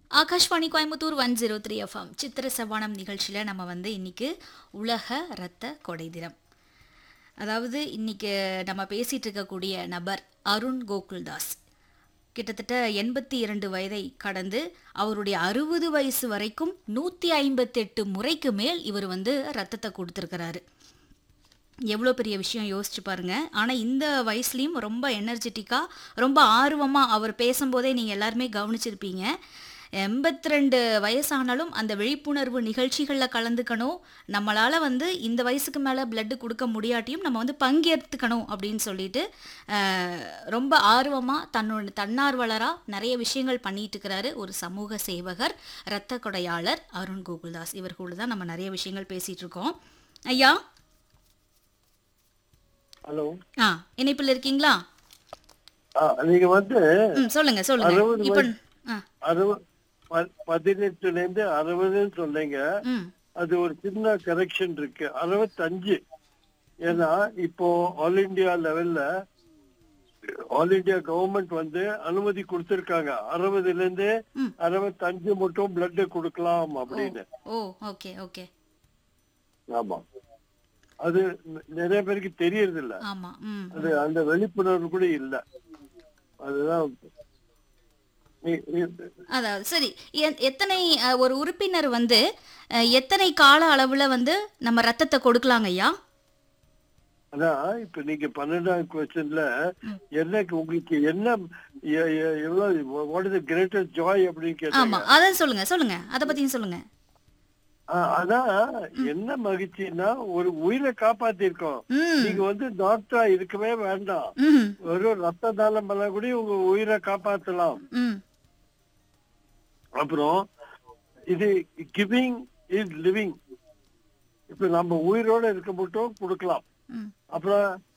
Akashvani Coimbatore one zero three FM சித்திர சவானம் நிகழ்ச்சியில் நம்ம வந்து இன்னைக்கு உலக இரத்த கொடை தினம் அதாவது இன்னைக்கு நம்ம பேசிட்டு இருக்கக்கூடிய நபர் அருண் கோகுல்தாஸ் கிட்டத்தட்ட எண்பத்தி இரண்டு வயதை கடந்து அவருடைய அறுபது வயசு வரைக்கும் நூற்றி ஐம்பத்தெட்டு முறைக்கு மேல் இவர் வந்து ரத்தத்தை கொடுத்துருக்கிறாரு எவ்வளோ பெரிய விஷயம் யோசிச்சு பாருங்க ஆனால் இந்த வயசுலேயும் ரொம்ப எனர்ஜெட்டிக்காக ரொம்ப ஆர்வமாக அவர் பேசும்போதே நீங்கள் எல்லாருமே கவனிச்சிருப்பீங்க எண்பத்தி ரெண்டு வயசானாலும் அந்த விழிப்புணர்வு நிகழ்ச்சிகளில் கலந்துக்கணும் நம்மளால் வந்து இந்த வயசுக்கு மேலே பிளட்டு கொடுக்க முடியாட்டியும் நம்ம வந்து பங்கேற்றுக்கணும் அப்படின்னு சொல்லிட்டு அஹ், ரொம்ப ஆர்வமாக தன்னோட தன்னார்வலராக நிறைய விஷயங்கள் பண்ணிட்டு இருக்கிறாரு ஒரு சமூக சேவகர் இரத்த கொடையாளர் அருண் கோகுல்தாஸ் இவர் கூட தான் நம்ம நிறைய விஷயங்கள் பேசிகிட்டு இருக்கோம் ஐயா ஹலோ ஆ இணைப்பில் இருக்கீங்களா நீங்க வந்து ம் சொல்லுங்க சொல்லுங்க அறுபது இப்போ வயசு- ஆ அறுபது ப- பதினெட்டுல இருந்து அறுபதுன்னு சொன்னீங்க ம் அது ஒரு சின்ன கரெக்ஷன் இருக்கு அறுபத்தஞ்சு ஏன்னா இப்போ ஆல் இந்தியா லெவல்ல ஆல் இந்தியா கவர்மெண்ட் வந்து அனுமதி கொடுத்திருக்காங்க அறுபதுல இருந்து ம். அறுபத்தஞ்சு மட்டும் பிளட் கொடுக்கலாம் அப்படின்னு ஓ ஓகே ஓகே ஆமா அது ந- நிறைய பேருக்கு தெரியறது இல்ல ஆமா ம் அது அந்த விழிப்புணர்வு கூட இல்ல அதுதான் நீ- நீ- அதாவது சரி எ- எத்தனை அ, ஒரு உறுப்பினர் வந்து அ, எத்தனை கால அளவுல வந்து நம்ம ரத்தத்தை கொடுக்கலாங்க ஐயா அதான் இப்ப நீங்க பன்னெண்டாம் கொஸ்டின்ல என்ன உங்களுக்கு என்ன எ- எ- எவ்வளவு வாட் இஸ் கிரேட்டஸ்ட் ஜாய் அப்படின்னு ஆமா கேட்டாங்க அதான் சொல்லுங்க சொல்லுங்க அதை பத்தியும் சொல்லுங்க ஆ, அதான் என்ன மகிழ்ச்சின்னா ஒரு உயிரை காப்பாத்திருக்கோம் ம் நீங்க வந்து டாக்டரா இருக்கவே வேண்டாம் ம் ஒரு ரத்த தானம் பண்ண கூட உங்க உயிரை காப்பாத்தலாம் ம் அப்புறம் இது கிவிங் இஸ் லிவிங் இப்ப நம்ம உயிரோட இருக்க மட்டும் கொடுக்கலாம் ம் அப்புறம்